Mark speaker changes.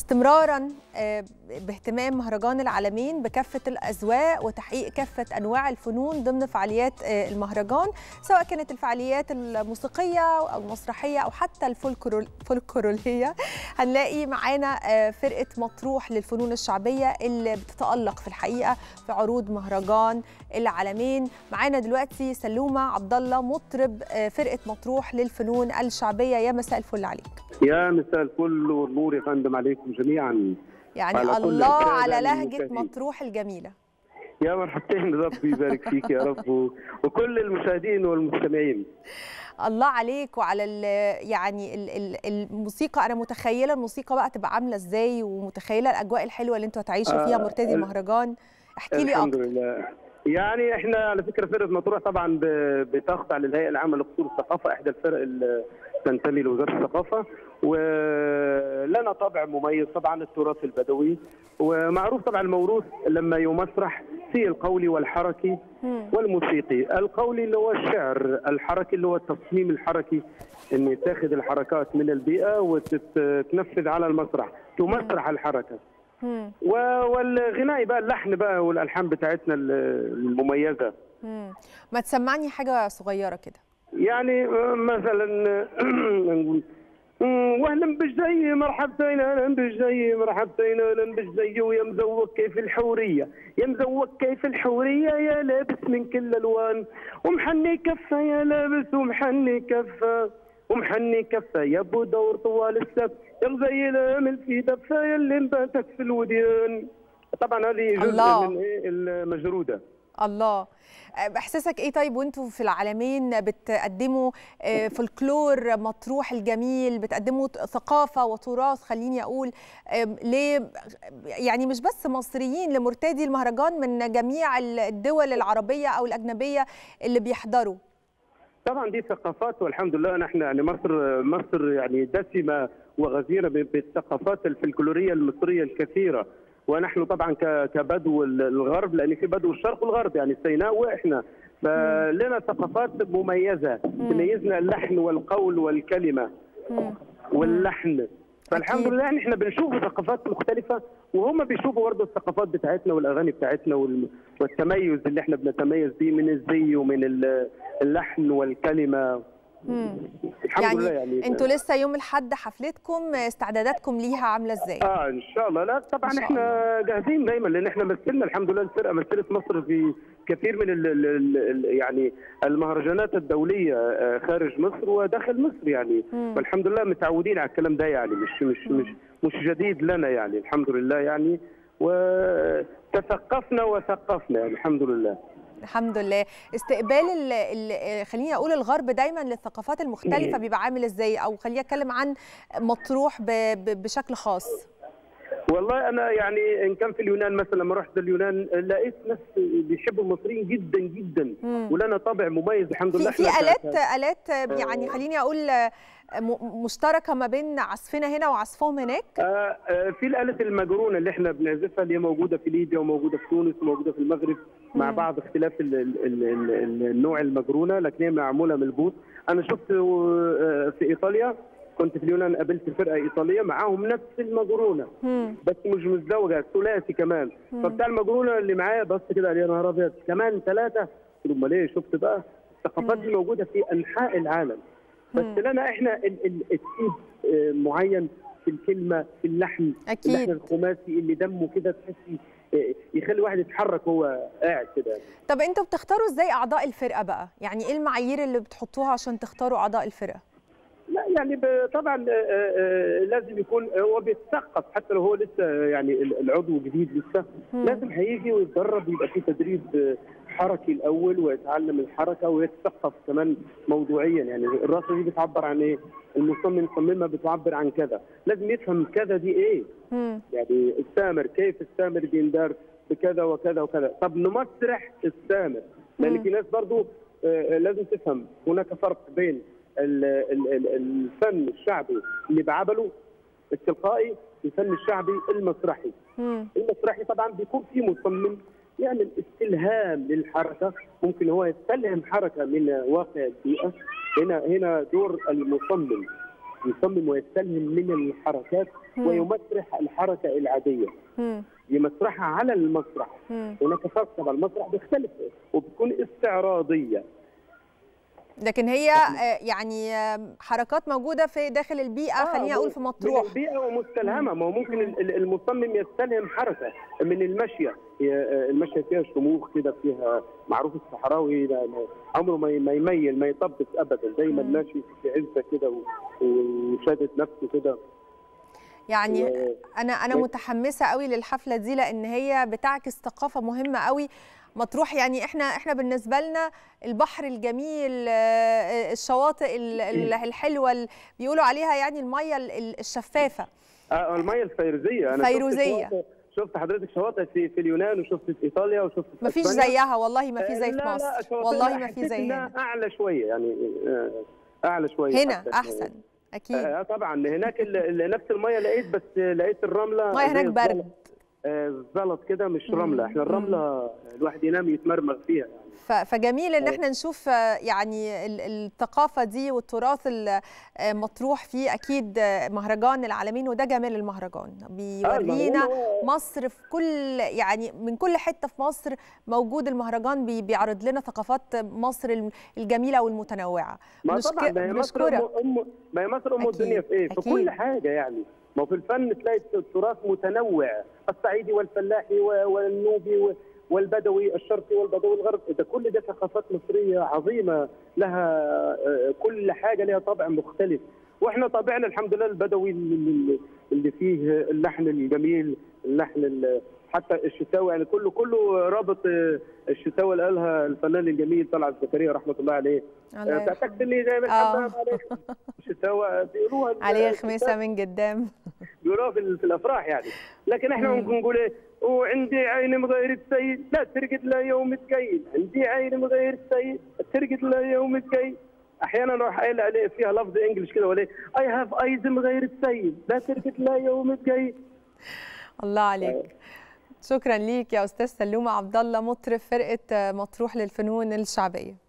Speaker 1: استمرارا باهتمام مهرجان العالمين بكافة الأذواق وتحقيق كافة أنواع الفنون ضمن فعاليات المهرجان سواء كانت الفعاليات الموسيقية أو المسرحية أو حتى الفولكلورية هنلاقي معانا فرقة مطروح للفنون الشعبية اللي بتتألق في الحقيقة في عروض مهرجان العالمين معانا دلوقتي سلومة عبد الله مطرب فرقة مطروح للفنون الشعبية يا مساء الفل عليك
Speaker 2: يا مساء الفل والنور يا فندم عليكم جميعا
Speaker 1: يعني على الله على لهجة مطروح الجميلة
Speaker 2: يا مرحبتين ربي يبارك فيك يا رب وكل المشاهدين والمستمعين
Speaker 1: الله عليك وعلى ال يعني ال ال الموسيقى انا متخيله الموسيقى بقى تبقى عامله ازاي ومتخيله الاجواء الحلوه اللي انتوا هتعيشوا فيها مرتدي المهرجان احكي لي
Speaker 2: الحمد
Speaker 1: اكتر
Speaker 2: لله يعني احنا على فكره فرقه مطروح طبعا بتخضع للهيئه العامه لقصور الثقافه احدى الفرق اللي تنتمي لوزاره الثقافه ولنا طابع مميز طبعا التراث البدوي ومعروف طبعا الموروث لما يمسرح في القولي والحركي والموسيقي القولي اللي هو الشعر الحركي اللي هو التصميم الحركي ان تاخذ الحركات من البيئه وتتنفذ على المسرح تمسرح الحركه والغناء بقى اللحن بقى والالحان بتاعتنا المميزه
Speaker 1: ما تسمعني حاجه صغيره كده
Speaker 2: يعني مثلا نقول واهلا بالجاي مرحبتين اهلا بالجاي مرحبتين اهلا بالجاي ويا مزوق كيف الحوريه يا مزوق كيف الحوريه يا لابس من كل الوان ومحني كفه يا لابس ومحني كفه ومحني كفه يا ابو دور طوال السب يا مزين امل في دفه يا اللي نباتك في الوديان طبعا هذه جزء
Speaker 1: الله.
Speaker 2: من إيه المجروده
Speaker 1: الله احساسك ايه طيب وانتوا في العالمين بتقدموا فولكلور مطروح الجميل بتقدموا ثقافه وتراث خليني اقول ليه يعني مش بس مصريين لمرتدي المهرجان من جميع الدول العربيه او الاجنبيه اللي بيحضروا
Speaker 2: طبعا دي ثقافات والحمد لله نحن يعني مصر مصر يعني دسمه وغزيره بالثقافات الفلكلوريه المصريه الكثيره ونحن طبعا كبدو الغرب لان في بدو الشرق والغرب يعني سيناء واحنا فلنا ثقافات مميزه تميزنا اللحن والقول والكلمه واللحن فالحمد لله يعني احنا بنشوف ثقافات مختلفه وهم بيشوفوا برضه الثقافات بتاعتنا والاغاني بتاعتنا والتميز اللي احنا بنتميز بيه من الزي ومن اللحن والكلمه
Speaker 1: مم.
Speaker 2: الحمد
Speaker 1: يعني
Speaker 2: لله يعني
Speaker 1: انتوا لسه يوم الاحد حفلتكم استعداداتكم ليها عامله ازاي؟
Speaker 2: اه ان شاء الله لا طبعا
Speaker 1: إن شاء
Speaker 2: احنا جاهزين دايما لان احنا مثلنا الحمد لله الفرقه مثلت مصر في كثير من ال ال ال يعني المهرجانات الدوليه خارج مصر وداخل مصر يعني
Speaker 1: مم.
Speaker 2: والحمد لله متعودين على الكلام ده يعني مش مش مش مش جديد لنا يعني الحمد لله يعني وتثقفنا وثقفنا يعني الحمد لله
Speaker 1: الحمد لله استقبال ال ال خليني اقول الغرب دايما للثقافات المختلفه بيبقى عامل ازاي او خليني اتكلم عن مطروح ب ب بشكل خاص
Speaker 2: والله انا يعني ان كان في اليونان مثلا لما رحت اليونان لقيت ناس بيحبوا المصريين جدا جدا
Speaker 1: مم.
Speaker 2: ولنا طابع مميز الحمد لله
Speaker 1: في في
Speaker 2: إحنا ك-
Speaker 1: الات الات يعني خليني اقول م- مشتركه ما بين عزفنا هنا وعزفهم هناك
Speaker 2: آه، آه، في الآلة المجرونة اللي احنا بنعزفها اللي هي موجودة في ليبيا وموجودة في تونس وموجودة في المغرب مع
Speaker 1: مم.
Speaker 2: بعض اختلاف ال ال ال ال ال النوع المجرونة لكن هي معمولة من البوت أنا شفت آه، في إيطاليا كنت في اليونان قابلت فرقة إيطالية معاهم نفس المجرونة
Speaker 1: مم.
Speaker 2: بس مش مزدوجة ثلاثي كمان
Speaker 1: مم.
Speaker 2: فبتاع المجرونة اللي معايا بص كده قال لي يا نهار أبيض كمان ثلاثة قلت له أمال إيه شفت بقى الثقافات دي موجودة في أنحاء العالم بس
Speaker 1: مم.
Speaker 2: لنا احنا ال- ال- التيب آه، معين في الكلمه في اللحن
Speaker 1: أكيد.
Speaker 2: اللحن الخماسي اللي دمه كده تحسي آه، يخلي واحد يتحرك وهو قاعد كده
Speaker 1: طب انتوا بتختاروا ازاي اعضاء الفرقه بقى يعني ايه المعايير اللي بتحطوها عشان تختاروا اعضاء الفرقه
Speaker 2: لا يعني ب- طبعا آه، آه، لازم يكون هو بيتثقف حتى لو هو لسه يعني ال- العضو جديد لسه
Speaker 1: مم.
Speaker 2: لازم هيجي ويتدرب يبقى في تدريب آه، حركي الاول ويتعلم الحركه ويتثقف كمان موضوعيا يعني الراسه دي بتعبر عن ايه؟ المصمم صممها بتعبر عن كذا، لازم يفهم كذا دي ايه؟
Speaker 1: مم.
Speaker 2: يعني السامر كيف السامر بيندار بكذا وكذا وكذا طب نمسرح السامر لان
Speaker 1: مم.
Speaker 2: في ناس برضو آه، لازم تفهم هناك فرق بين ال- ال- ال- الفن الشعبي اللي بعمله التلقائي والفن الشعبي المسرحي
Speaker 1: مم.
Speaker 2: المسرحي طبعا بيكون فيه مصمم يعمل استلهام للحركه ممكن هو يستلهم حركه من واقع البيئه هنا هنا دور المصمم يصمم ويستلهم من الحركات
Speaker 1: مم.
Speaker 2: ويمسرح الحركه العاديه
Speaker 1: مم.
Speaker 2: يمسرحها على المسرح
Speaker 1: مم.
Speaker 2: هناك فرق طبعا المسرح بيختلف وبتكون استعراضيه
Speaker 1: لكن هي آه، يعني آه، حركات موجوده في داخل البيئه خليني اقول في
Speaker 2: من
Speaker 1: مطروح
Speaker 2: البيئه ومستلهمه ما هو ممكن ال- ال- المصمم يستلهم حركه من المشيه هي آه، المشيه فيها شموخ كده فيها معروف الصحراوي لا- لا- عمره ما ي- ما يميل ما يطبق ابدا دايما
Speaker 1: مم.
Speaker 2: ماشي في عزه كده و- وشادد نفسه كده
Speaker 1: يعني
Speaker 2: و-
Speaker 1: انا انا
Speaker 2: بس-
Speaker 1: متحمسه قوي للحفله دي لان هي بتعكس ثقافه مهمه قوي مطروح يعني احنا احنا بالنسبه لنا البحر الجميل آه، الشواطئ ال- ال- الحلوه اللي بيقولوا عليها يعني الميه ال- ال- الشفافه
Speaker 2: آه، الميه الفيروزيه انا شفت
Speaker 1: فيروزية.
Speaker 2: شواطئ- شفت حضرتك شواطئ في, في اليونان وشفت في ايطاليا وشفت في
Speaker 1: ما فيش
Speaker 2: إسبانيا.
Speaker 1: زيها والله ما في زي في
Speaker 2: لا لا
Speaker 1: مصر
Speaker 2: شواطئنا
Speaker 1: والله ما في
Speaker 2: حسيت
Speaker 1: زي
Speaker 2: إنها
Speaker 1: هنا
Speaker 2: اعلى شويه يعني آه، اعلى شويه
Speaker 1: هنا
Speaker 2: حتى.
Speaker 1: احسن اكيد
Speaker 2: اه طبعا هناك ال- ال- نفس الميه لقيت بس لقيت الرمله
Speaker 1: الميه
Speaker 2: زي
Speaker 1: هناك
Speaker 2: الزلط.
Speaker 1: برد
Speaker 2: آه، زلط كده مش
Speaker 1: مم،
Speaker 2: رمله احنا
Speaker 1: مم.
Speaker 2: الرمله الواحد ينام يتمرمغ فيها يعني
Speaker 1: ف- فجميل ان
Speaker 2: أيوة.
Speaker 1: احنا نشوف آه، يعني ال- الثقافه دي والتراث المطروح فيه اكيد آه، مهرجان العالمين وده جمال المهرجان
Speaker 2: آه،
Speaker 1: بيورينا
Speaker 2: المهرجان هو-
Speaker 1: مصر في كل يعني من كل حته في مصر موجود المهرجان بي- بيعرض لنا ثقافات مصر الم- الجميله والمتنوعه
Speaker 2: ما
Speaker 1: بنشك-
Speaker 2: طبعا ما هي مصر
Speaker 1: بنشكرك.
Speaker 2: ام أم- ما هي مصر ام
Speaker 1: أكيد،
Speaker 2: الدنيا في ايه؟ في
Speaker 1: أكيد.
Speaker 2: كل حاجه يعني ما هو في الفن تلاقي التراث متنوع الصعيدي والفلاحي و- والنوبي و- والبدوي الشرقي والبدوي الغربي ده كل ده ثقافات مصريه عظيمه لها آه، كل حاجه لها طابع مختلف واحنا طابعنا الحمد لله البدوي اللي اللي فيه اللحن الجميل اللحن ال- حتى الشتاوي يعني كله كله رابط آه، الشتاوي اللي قالها الفنان الجميل طلعت زكريا رحمه الله عليه
Speaker 1: الله يرحمه.
Speaker 2: تعتقدني زي ما
Speaker 1: آه.
Speaker 2: الحمام عليك الشتاوى بيقولوها
Speaker 1: عليه خميسه من قدام
Speaker 2: بيقولوها في, ال- في الافراح يعني لكن احنا
Speaker 1: مم.
Speaker 2: ممكن نقول ايه وعندي عين مغير السيد لا ترقد لا يوم تقيل عندي عين مغير السيد ترقد لا يوم تقيل احيانا اروح قايل عليه فيها لفظ انجلش كده ولا اي هاف ايز مغير السيد لا ترقد لا يوم تقيل
Speaker 1: الله عليك شكرا ليك يا استاذ سلومه عبد الله مطرب فرقه مطروح للفنون الشعبيه